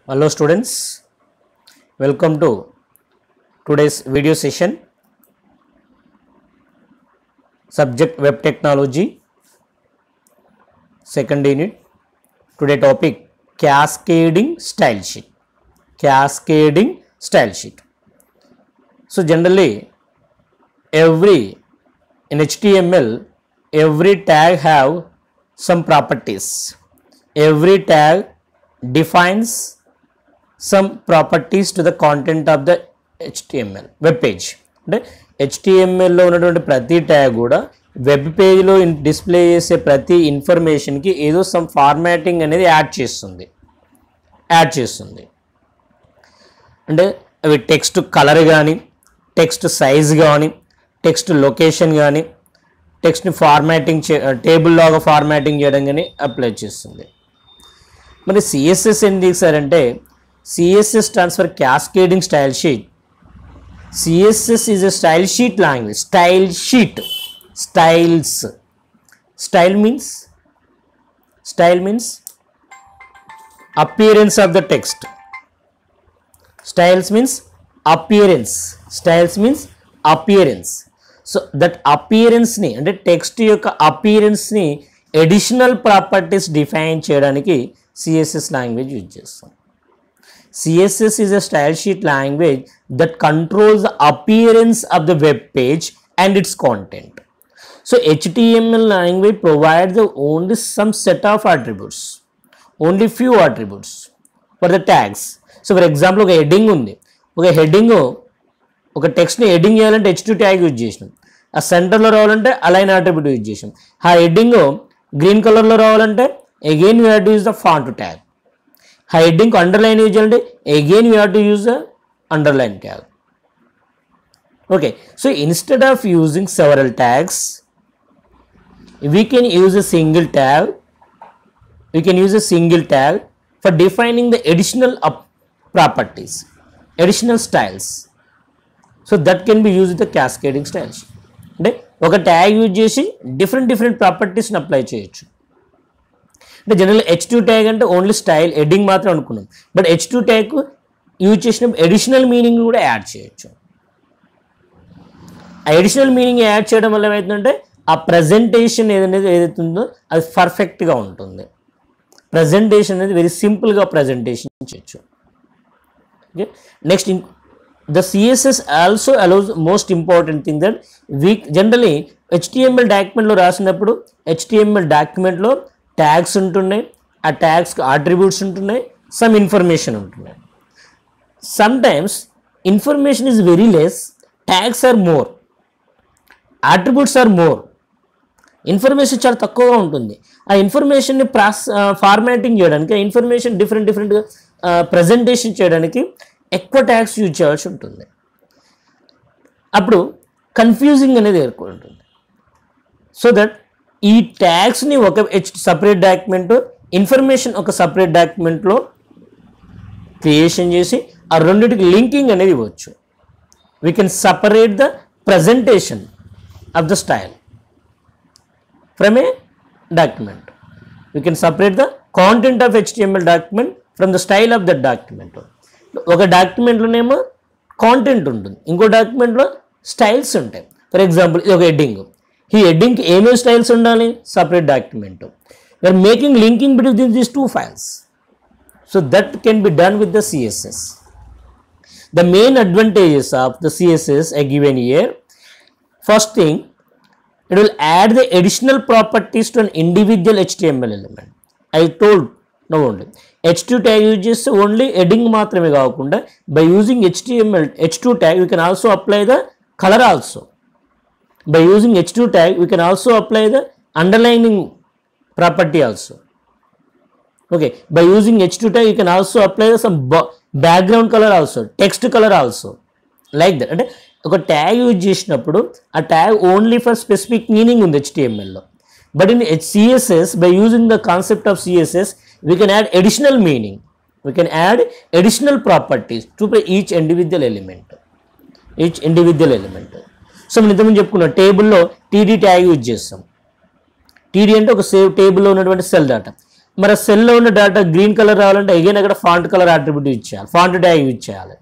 Hello students, welcome to today's video session. Subject Web Technology, second unit. Today topic Cascading Style Sheet. Cascading Style Sheet. So generally, every in HTML, every tag have some properties. Every tag defines some properties to the content of the HTML web page అంటే హెచ్టిఎంఎల్లో ఉన్నటువంటి ప్రతి tag కూడా web పేజ్లో display చేసే ప్రతి ఇన్ఫర్మేషన్కి ఏదో సమ్ ఫార్మాటింగ్ అనేది యాడ్ చేస్తుంది యాడ్ చేస్తుంది అంటే అవి టెక్స్ట్ కలర్ కానీ టెక్స్ట్ సైజ్ కానీ టెక్స్ట్ లొకేషన్ కానీ టెక్స్ట్ని ఫార్మాటింగ్ చే టేబుల్ లాగా ఫార్మాటింగ్ చేయడం కానీ అప్లై చేస్తుంది మరి సిఎస్ఎస్ ఏం తీసారంటే CSS transfer cascading style sheet CSS is a style sheet language style sheet styles style means style means appearance of the text styles means appearance styles means appearance so that అపియరెన్స్ని అంటే text యొక్క అపియరెన్స్ని additional properties define చేయడానికి CSS language use చేస్తాం CSS is a style sheet language that controls the appearance of the web page and its content so HTML language provide the only some set of attributes only few attributes for the tags so for example ఒక heading ఉంది ఒక heading ఒక టెక్స్ట్ని heading చేయాలంటే H two tag use చేసినాం ఆ సెంటర్లో రావాలంటే అలైన్ అట్రిబ్యూట్ యూజ్ చేసాం ఆ హెడ్డింగ్ గ్రీన్ కలర్లో రావాలంటే again you have to use the font tag ఆ హెడ్డింగ్ అండర్లైన్ యూజ్ చేయాలంటే again you have to use the underline tag okay so instead of using several tags we can use a single tag we can use a single tag for defining the additional up properties additional styles so that can be used with the cascading styles అంటే ఒక tag use చేసి different different ప్రాపర్టీస్ని apply చేయొచ్చు అంటే general H two tag అంటే only style heading మాత్రం అనుకున్నాం but H two tag use చేసిన ఎడిషనల్ మీనింగ్ కూడా యాడ్ చేయొచ్చు ఆ ఎడిషనల్ మీనింగ్ యాడ్ చేయడం వల్ల ఏమవుతుందంటే ఆ ప్రజెంటేషన్ ఏదనేది ఏదైతుందో అది పర్ఫెక్ట్గా ఉంటుంది ప్రజెంటేషన్ అనేది వెరీ సింపుల్గా ప్రజెంటేషన్ చేయొచ్చు okay next the CSS also allows most important thing that week generally HTML డాక్యుమెంట్లో రాసినప్పుడు హెచ్టిఎంఎల్ డాక్యుమెంట్లో ట్యాగ్స్ ఉంటున్నాయి ఆ ట్యాగ్స్కి ఆట్రిబ్యూట్స్ ఉంటున్నాయి సమ్ ఇన్ఫర్మేషన్ ఉంటున్నాయి sometimes information is very less tags are more attributes are more information చాలా తక్కువగా ఉంటుంది ఆ ఇన్ఫర్మేషన్ని ప్రాస్ ఫార్మాటింగ్ చేయడానికి ఆ ఇన్ఫర్మేషన్ డిఫరెంట్ డిఫరెంట్గా ప్రజెంటేషన్ చేయడానికి ఎక్కువ ట్యాగ్స్ యూజ్ చేయాల్సి ఉంటుంది అప్పుడు కన్ఫ్యూజింగ్ అనేది ఏర్పడుతుంది సో దట్ ఈ ట్యాగ్స్ని ఒక హెచ్ సపరేట్ డాక్యుమెంట్ ఇన్ఫర్మేషన్ ఒక సపరేట్ డాక్యుమెంట్లో క్రియేషన్ చేసి ఆ రెండింటికి లింకింగ్ అనేది ఇవ్వచ్చు we can separate the presentation of the style from a document. We can separate the content of HTML document from the style of that document. ఒక డాక్యుమెంట్లోనేమో content ఉంటుంది ఇంకో డాక్యుమెంట్లో స్టైల్స్ ఉంటాయి ఫర్ ఎగ్జాంపుల్ ఇది ఒక హెడ్డింగ్ ఈ హెడ్డింగ్కి ఏమేమి స్టైల్స్ ఉండాలి separate document we're making linking between these two files so that can be done with the CSS the main advantages of the CSS a given year First thing, it will add the additional properties to an individual HTML element. I told no only. H2 tag uses only heading మాత్రమే కాకుండా by using HTML H2 tag we can also apply the color also. By using H2 tag we can also apply the underlining property also. Okay, by using H2 tag you can also apply some background color also, text color also. Like that అంటే ఒక tag use చేసినప్పుడు ఆ tag only for specific meaning ఉంది హెచ్టిఎంఎల్లో but in H CSS by using the concept of CSS we can add additional meaning we can add additional properties to each individual element each individual element so మనం ఇంతకుముందు చెప్పుకున్నాం టేబుల్లో TD tag use చేస్తాం TD అంటే ఒక save టేబుల్లో ఉన్నటువంటి cell data మరి సెల్లో ఉన్న డేటా గ్రీన్ కలర్ రావాలంటే అగైన్ అక్కడ ఫాంట్ కలర్ అట్రిబ్యూట్ యూజ్ చేయాలి ఫాంట్ ట్యాగ్ యూజ్ చేయాలి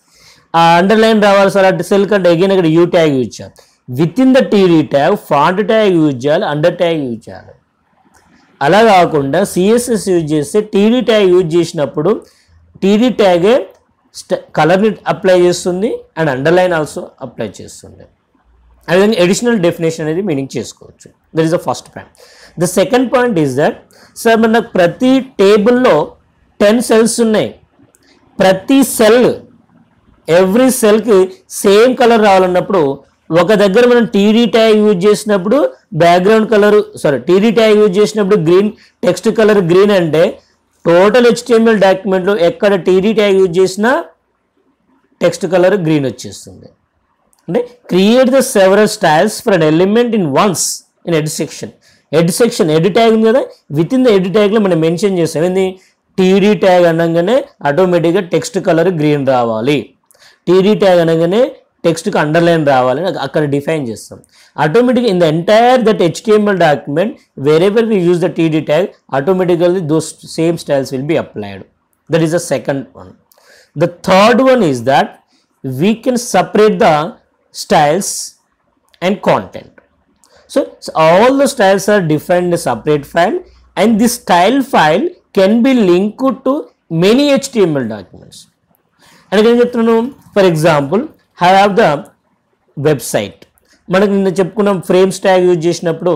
ఆ అండర్లైన్ రావాలి సార్ అంటే సెల్ కంటే అగైన్ అక్కడ యూ ట్యాగ్ యూజ్ చేయాలి with in the TD tag font tag use చేయాలి అండర్ ట్యాగ్ యూజ్ చేయాలి అలా కాకుండా సిఎస్ఎస్ యూజ్ చేస్తే టీడీ ట్యాగ్ యూజ్ చేసినప్పుడు టీడీ ట్యాగే స్ట కలర్ని అప్లై చేస్తుంది అండ్ అండర్లైన్ ఆల్సో అప్లై చేస్తుంది అదేవిధంగా ఎడిషనల్ డెఫినేషన్ అనేది మీనింగ్ చేసుకోవచ్చు that is the first point the second point is that sir మనకు ప్రతి టేబుల్లో టెన్ సెల్స్ ఉన్నాయి ప్రతి సెల్ ఎవ్రీ సెల్కి సేమ్ కలర్ రావాలన్నప్పుడు ఒక దగ్గర మనం టీడీ ట్యాగ్ యూజ్ చేసినప్పుడు background colour sorry TD tag use చేసినప్పుడు గ్రీన్ టెక్స్ట్ కలర్ గ్రీన్ అంటే టోటల్ హెచ్టిఎంఎల్ డాక్యుమెంట్లో ఎక్కడ టీడీ ట్యాగ్ యూజ్ చేసినా టెక్స్ట్ కలర్ గ్రీన్ వచ్చేస్తుంది అంటే create the several styles for an element in once in head section head section head tag ఉంది కదా with in the head ట్యాగ్లో మనం మెన్షన్ చేస్తాం ఏంది టీడీ ట్యాగ్ అనగానే ఆటోమేటిక్గా టెక్స్ట్ కలర్ గ్రీన్ రావాలి టీడీ ట్యాగ్ అనగానే టెక్స్ట్కి అండర్లైన్ రావాలి అని అక్కడ డిఫైన్ చేస్తాం ఆటోమేటిక్గా in the entire that HTML document wherever we use the TD tag automatically those same styles will be applied that is the second one The third one is that we can separate the styles and content. So, so all the styles are defined in a separate file and this style file can be linked to many HTML documents. And again చెప్తున్నాను for example have the website మనకు నిన్న చెప్పుకున్నాం frames tag use చేసినప్పుడు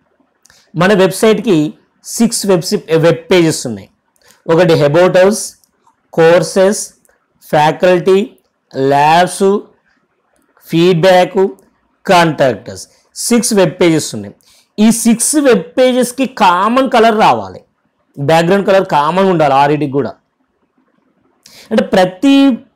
మన వెబ్సైట్కి six web web pages ఉన్నాయి ఒకటి about us courses faculty labs feedback contact us six web pages ఉన్నాయి ఈ సిక్స్ వెబ్ పేజెస్కి కామన్ కలర్ రావాలి బ్యాక్గ్రౌండ్ కలర్ కామన్ ఉండాలి ఆర్ఈడికి కూడా అంటే ప్రతి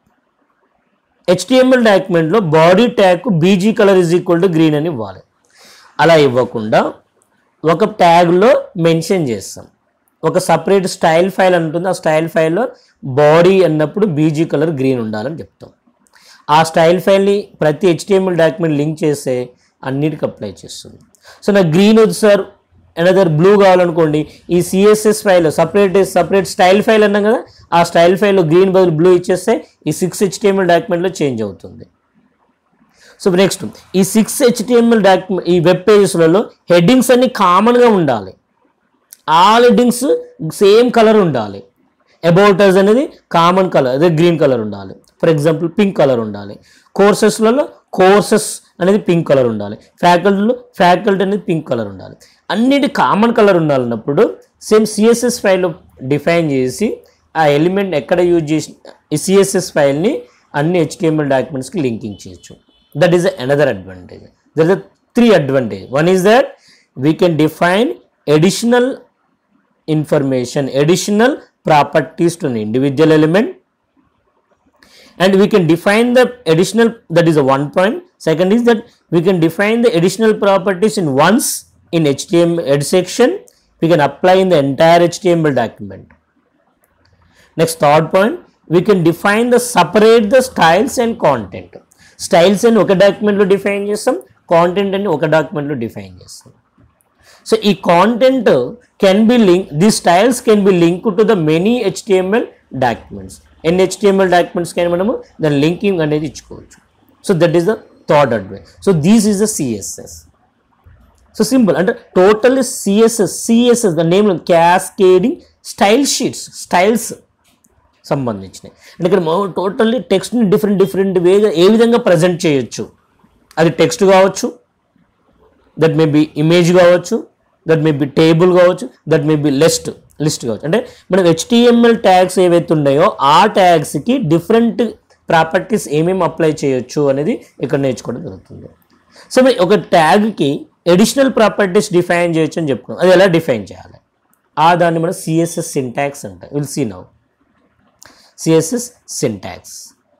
హెచ్టిఎంఎల్ డాక్యుమెంట్లో body tag BG colour is equal to green అని ఇవ్వాలి అలా ఇవ్వకుండా ఒక ట్యాగ్లో మెన్షన్ చేస్తాం ఒక సపరేట్ స్టైల్ ఫైల్ అంటుంది ఆ స్టైల్ ఫైల్లో బాడీ అన్నప్పుడు బీజీ కలర్ గ్రీన్ ఉండాలని చెప్తాం ఆ స్టైల్ ఫైల్ని ప్రతి హెచ్టిఎంఎల్ డాక్యుమెంట్ లింక్ చేస్తే అన్నిటికి అప్లై చేస్తుంది సో నాకు గ్రీన్ వద్దు సార్ అనదర్ బ్లూ కావాలనుకోండి ఈ CSS file separate separate style file అన్నాం కదా ఆ స్టైల్ ఫైల్లో గ్రీన్ బదులు బ్లూ ఇచ్చేస్తే ఈ సిక్స్ హెచ్టిఎంఎల్ డాక్యుమెంట్లో చేంజ్ అవుతుంది సో నెక్స్ట్ ఈ సిక్స్ హెచ్టిఎంఎల్ డాక్యుమెంట్ ఈ వెబ్ పేజెస్లలో హెడ్డింగ్స్ అన్ని కామన్గా ఉండాలి ఆల్ హెడ్డింగ్స్ సేమ్ కలర్ ఉండాలి అబౌట్ అస్ అనేది కామన్ కలర్ అదే గ్రీన్ కలర్ ఉండాలి ఫర్ ఎగ్జాంపుల్ పింక్ కలర్ ఉండాలి కోర్సెస్లలో కోర్సెస్ అనేది పింక్ కలర్ ఉండాలి ఫ్యాకల్టీలో ఫ్యాకల్టీ అనేది పింక్ కలర్ ఉండాలి అన్నిటి కామన్ కలర్ ఉండాలన్నప్పుడు సేమ్ సిఎస్ఎస్ ఫైల్ డిఫైన్ చేసి ఆ ఎలిమెంట్ ఎక్కడ యూజ్ చేసి ఈ సిఎస్ఎస్ ఫైల్ని అన్ని హెచ్టిఎంఎల్ డాక్యుమెంట్స్కి లింకింగ్ చేయొచ్చు that is another advantage there is three advantage one is that we can define additional information additional properties to an individual element and we can define the additional that is a one point second is that we can define the additional properties in once in html ed section we can apply in the entire html document next third point we can define the separate the styles and content styles అని ఒక డాక్యుమెంట్లో define చేస్తాం content అని ఒక డాక్యుమెంట్లో define చేస్తాం so ఈ content can be link the styles can be link to the many HTML documents ఎన్ని హెచ్టిఎంఎల్ డాక్యుమెంట్స్ కానీ మనము దాని లింకింగ్ అనేది ఇచ్చుకోవచ్చు so that is the thought advice so these is the CSS so simple అంటే totally CSS CSS the name cascading style sheets styles సంబంధించినవి అంటే ఇక్కడ టోటల్లీ టెక్స్ట్ని డిఫరెంట్ డిఫరెంట్ వేగా ఏ విధంగా ప్రజెంట్ చేయొచ్చు అది టెక్స్ట్ కావచ్చు దట్ మే బి ఇమేజ్ కావచ్చు దట్ మే బి టేబుల్ కావచ్చు that may be list list కావచ్చు అంటే మనం హెచ్టిఎంఎల్ ట్యాగ్స్ ఏవైతే ఉన్నాయో ఆ ట్యాగ్స్కి డిఫరెంట్ ప్రాపర్టీస్ ఏమేమి అప్లై చేయొచ్చు అనేది ఇక్కడ నేర్చుకోవడం జరుగుతుంది సో మరి ఒక ట్యాగ్కి ఎడిషనల్ ప్రాపర్టీస్ డిఫైన్ చేయొచ్చు అని చెప్పుకున్నాం అది ఎలా డిఫైన్ చేయాలి ఆ దాన్ని మనం సిఎస్ఎస్ సింటాక్స్ అంటాం will see now CSS syntax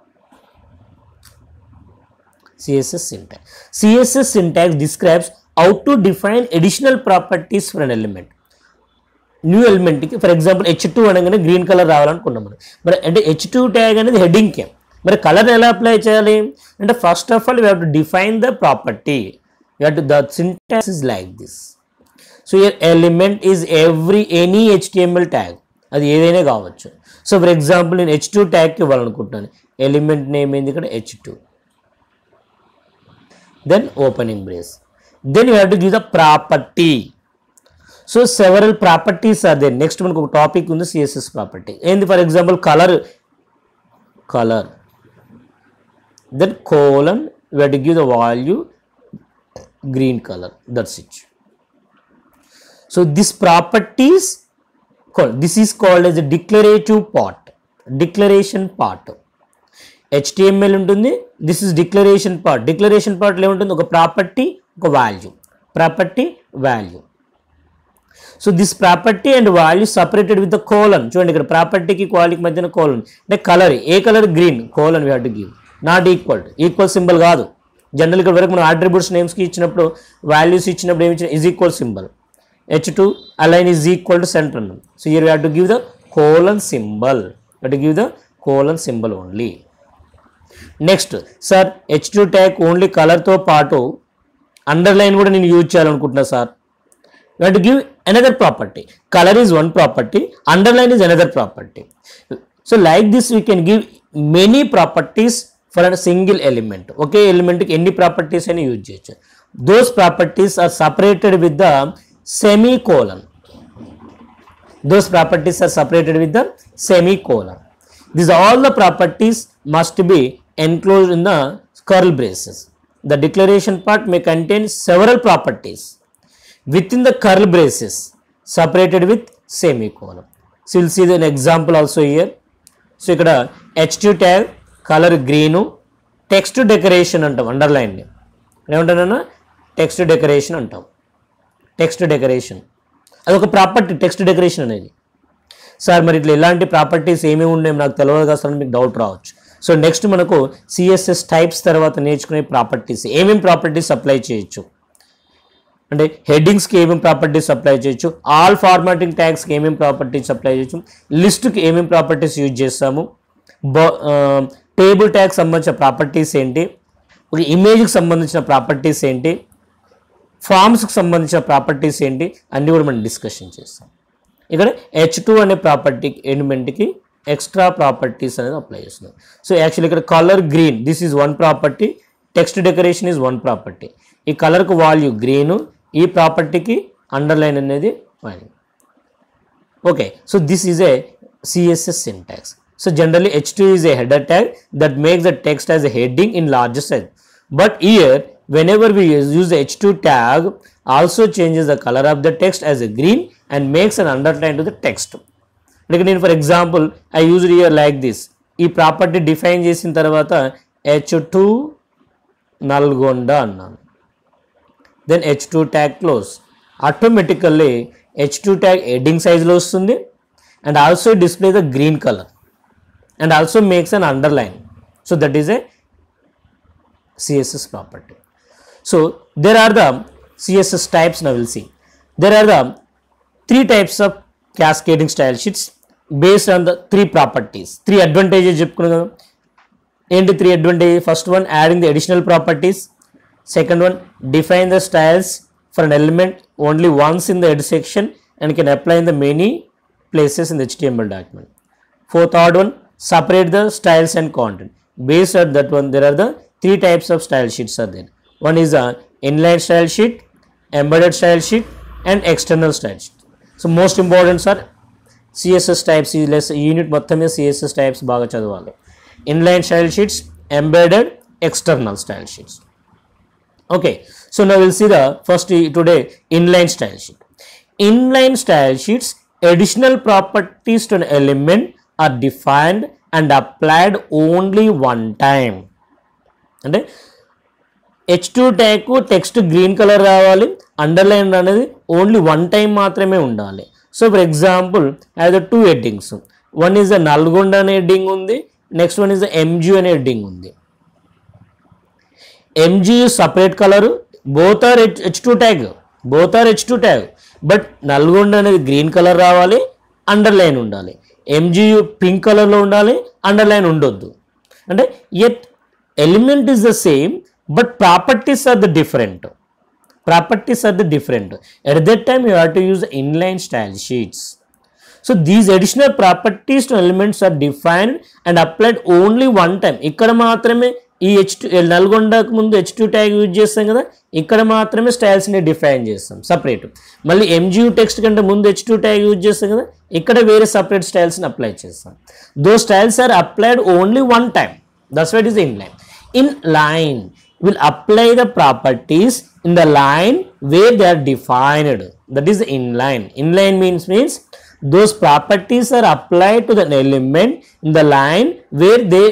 CSS syntax. CSS syntax describes how to define additional properties for an element. New ఎలిమెంట్కి ఫర్ ఎగ్జాంపుల్ హెచ్ టూ అనగానే గ్రీన్ కలర్ రావాలనుకున్నాం మనం మరి అంటే హెచ్ టూ ట్యాగ్ అనేది హెడ్డింగ్కే మరి కలర్ ఎలా అప్లై చేయాలి అంటే first of all we have to define the property you have to the syntax is like this so here element is every any HTML tag అది ఏదైనా కావచ్చు సో ఫర్ ఎగ్జాంపుల్ నేను H two ట్యాగ్కి ఇవ్వాలనుకుంటున్నాను element name ఏంది ఇక్కడ H two then opening brace then you have to give the property so several properties are there next మనకు ఒక టాపిక్ ఉంది సిఎస్ఎస్ ప్రాపర్టీ ఏంది for example colour colour then colon you have to give the value green colour that's it so this properties this is called as declarative part declaration part HTML ఉంటుంది this is declaration part declaration పార్ట్లో ఏముంటుంది ఒక property ఒక value property value so this property and value separated with the colon చూడండి ఇక్కడ ప్రాపర్టీకి క్వాలిటీకి మధ్యన కోలన్ అంటే కలర్ ఏ colour green colon we have to give not equal equal symbol కాదు జనరల్ ఇక్కడ వరకు మనం ఆట్రిబ్యూట్స్ నేమ్స్కి ఇచ్చినప్పుడు వాల్యూస్ ఇచ్చినప్పుడు ఏమి ఇచ్చిన is equal symbol H two align is equal to centre అన్నాం so here we have to give the colon symbol to give the colon symbol only next sir H two tag only కలర్తో పాటు underline కూడా నేను use చేయాలనుకుంటున్నా sir to give another property colour is one property underline is another property so like this we can give many properties for a single element ఒకే ఎలిమెంట్కి ఎన్ని properties అయినా use చేయొచ్చు those properties are separated with the semicolon those properties are separated with the semicolon. These all the properties must be enclosed in the curl braces. The declaration part may contain several properties within the curl braces separated with semicolon. So you'll see an example also here. So ఇక్కడ H two tag colour green text decoration అంటాం underline ఏమంటానన్నా text decoration అంటాం text decoration అదొక property text decoration అనేది sir మరి ఇట్లా ఇలాంటి properties ఏమేమి ఉన్నాయి నాకు తెలియదు కదా సార్ మీకు డౌట్ రావచ్చు సో నెక్స్ట్ మనకు సిఎస్ఎస్ టైప్స్ తర్వాత నేర్చుకునే ప్రాపర్టీస్ ఏమేమి ప్రాపర్టీస్ అప్లై చేయొచ్చు అంటే హెడ్డింగ్స్కి ఏమేమి ప్రాపర్టీస్ అప్లై చేయొచ్చు ఆల్ ఫార్మాటింగ్ ట్యాగ్స్కి ఏమేమి ప్రాపర్టీస్ అప్లై చేయొచ్చు లిస్ట్కి ఏమేమి ప్రాపర్టీస్ యూజ్ చేస్తాము టేబుల్ ట్యాగ్ సంబంధించిన ప్రాపర్టీస్ ఏంటి ఒక ఇమేజ్కి సంబంధించిన ప్రాపర్టీస్ ఏంటి ఫామ్స్కి సంబంధించిన ప్రాపర్టీస్ ఏంటి అన్నీ కూడా మనం డిస్కషన్ చేస్తాం ఇక్కడ హెచ్ టూ అనే ప్రాపర్టీ ఎలిమెంట్కి ఎక్స్ట్రా ప్రాపర్టీస్ అనేది అప్లై చేస్తున్నాం సో యాక్చువల్లీ ఇక్కడ colour green this is one property text decoration is one property ఈ కలర్కు వాల్యూ గ్రీను ఈ ప్రాపర్టీకి అండర్లైన్ అనేది value okay so this is a CSS syntax so generally h2 is a header tag that makes the text as a heading in larger size but here whenever we use use the h2 tag also changes the color of the text as a green and makes an underline to the text like నేను for example I use here like this ఈ property define చేసిన తర్వాత H two Nalgonda అన్నాను then H two tag close automatically H two tag heading సైజ్లో వస్తుంది and also display the green colour and also makes an underline so that is a CSS property. So there are the CSS types now we'll see. There are the three types of cascading style sheets based on the three properties. Three advantages చెప్పుకున్నాం కదా ఏంటి three advantage first one adding the additional properties second one define the styles for an element only once in the head section and can apply in the many places in the HTML document. Fourth odd one, separate the styles and content. Based on that one, there are the three types of style sheets are there. One is a inline style sheet, embedded style sheet, and external style sheet. So most important are CSS types ఈ లెస్ unit మొత్తమే CSS types బాగా చదవాలి inline style sheets embedded external style sheets okay so now we'll see the first i- today inline style sheet inline style sheets additional properties to an element are defined and applied only one time అంటే H two tag text green colour రావాలి underline అనేది only one time మాత్రమే ఉండాలి so for example as two headings one is the Nalgonda అనే heading ఉంది next one is the MG అనే heading ఉంది MG separate colour both are H H two tag both are H two tag but Nalgonda అనేది green colour రావాలి underline ఉండాలి ఎంజీయు pink కలర్లో ఉండాలి underline ఉండొద్దు అంటే at element is the same but properties are the different properties are the different at that time you have to use the inline style sheets so these additional properties to elements are defined and applied only one time ఇక్కడ మాత్రమే ఈ H two నల్గొండకు ముందు H two tag use చేస్తాం కదా ఇక్కడ మాత్రమే స్టైల్స్ని define చేస్తాం సపరేట్ మళ్ళీ ఎంజియూ టెక్స్ట్ కంటే ముందు హెచ్ టూ ట్యాగ్ యూజ్ చేస్తాం కదా ఇక్కడ వేరే సపరేట్ స్టైల్స్ని అప్లై చేస్తాం those styles are applied only one time that's why it is inline inline will apply the properties in the line where they are defined that is inline inline means means those properties are applied to the element in the line where they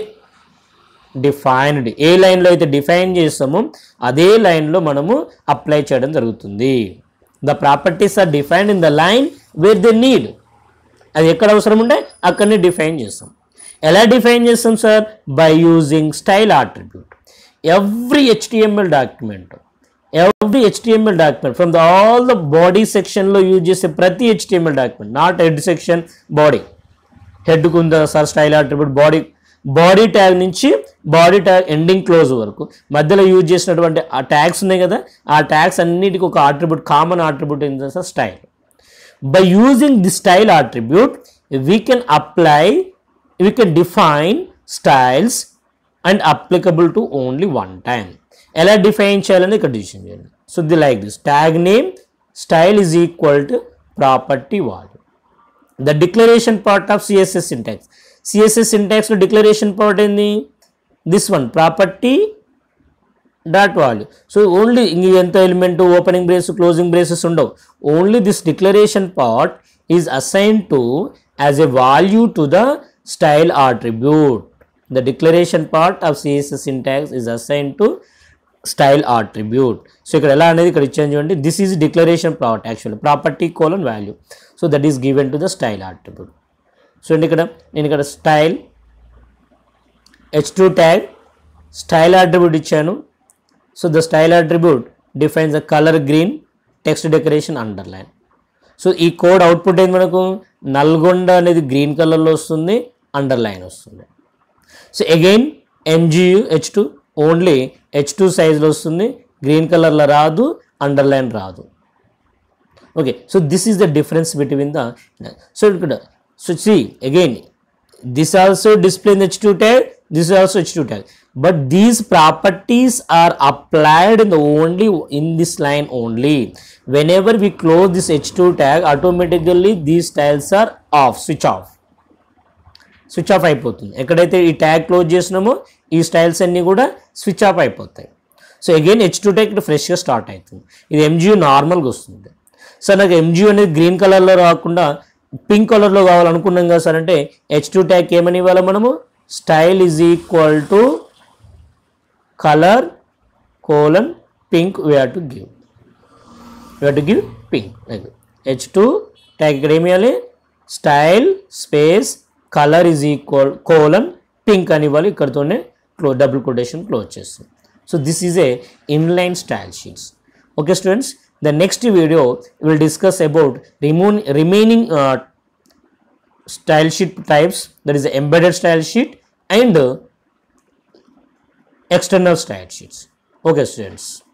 defined ఏ లైన్లో అయితే define చేస్తామో అదే లైన్లో మనము apply చేయడం జరుగుతుంది the properties are defined in the line where they need అది ఎక్కడ అవసరం ఉంటే అక్కడనే డిఫైన్ చేస్తాం ఎలా డిఫైన్ చేస్తాం sir by using style attribute every HTML document every HTML document from the all the body సెక్షన్లో యూజ్ చేసే ప్రతి HTML document not head section body హెడ్కు ఉందా sir style attribute body body tag నుంచి body tag ending close వరకు మధ్యలో use చేసినటువంటి ఆ ట్యాగ్స్ ఉన్నాయి కదా ఆ ట్యాగ్స్ అన్నిటికీ ఒక ఆట్రిబ్యూట్ కామన్ ఆట్రిబ్యూట్ ఏంటి sir style by using the style attribute we can apply we can define styles and applicable to only one time ఎలా డిఫైన్ చేయాలని ఇక్కడ డిసిషన్ చేయండి so the like this tag name style is equal to property value the declaration part of CSS syntax CSS సింటాక్స్లో declaration part ఏంది this one property dot value so only ఇంక ఎంత element opening brace closing braces ఉండవు only this declaration part is assign to as a value to the style attribute the declaration part of CSS syntax is assign to style attribute so ఇక్కడ ఎలా అనేది ఇక్కడ ఇచ్చాను చూడండి this is declaration part actual property colon value so that is given to the style attribute so ఇక్కడ నేను ఇక్కడ style H two tag style attribute ఇచ్చాను so the style attribute defines the colour green text decoration underline so ఈ code output ఏంది మనకు నల్గొండ అనేది green కలర్లో వస్తుంది అండర్లైన్ వస్తుంది so again MGU H two only H two సైజ్లో వస్తుంది గ్రీన్ కలర్లో రాదు అండర్లైన్ రాదు okay so this is the difference between the so ఇక్కడ so see again this also display in h2 tag this is also h2 tag but these properties are applied in the only in this line only whenever we close this h2 tag automatically these styles are off switch off switch off అయిపోతుంది ఎక్కడైతే ఈ tag close చేసినామో ఈ styles అన్నీ కూడా switch off అయిపోతాయి so again H two tag ఇక్కడ ఫ్రెష్గా start అవుతుంది ఇది ఎంజియూ నార్మల్గా వస్తుంది సార్ నాకు ఎంజియూ అనేది గ్రీన్ కలర్లో రాకుండా పింక్ కలర్లో కావాలనుకున్నాం కదా సార్ అంటే హెచ్ టూ ట్యాగ్ ఏమని ఇవ్వాలి మనము style is equal to colour colon pink we have to give we have to give pink H two tag ఇక్కడ ఏమి ఇవ్వాలి style space colour is equal colon pink అని ఇవ్వాలి ఇక్కడతోనే క్లో డబుల్ కొటేషన్ క్లోజ్ చేస్తాం so this is a inline style sheets okay students the next video will discuss about రిమూన్ remaining style sheet types that is the embedded style sheet and external style sheets okay students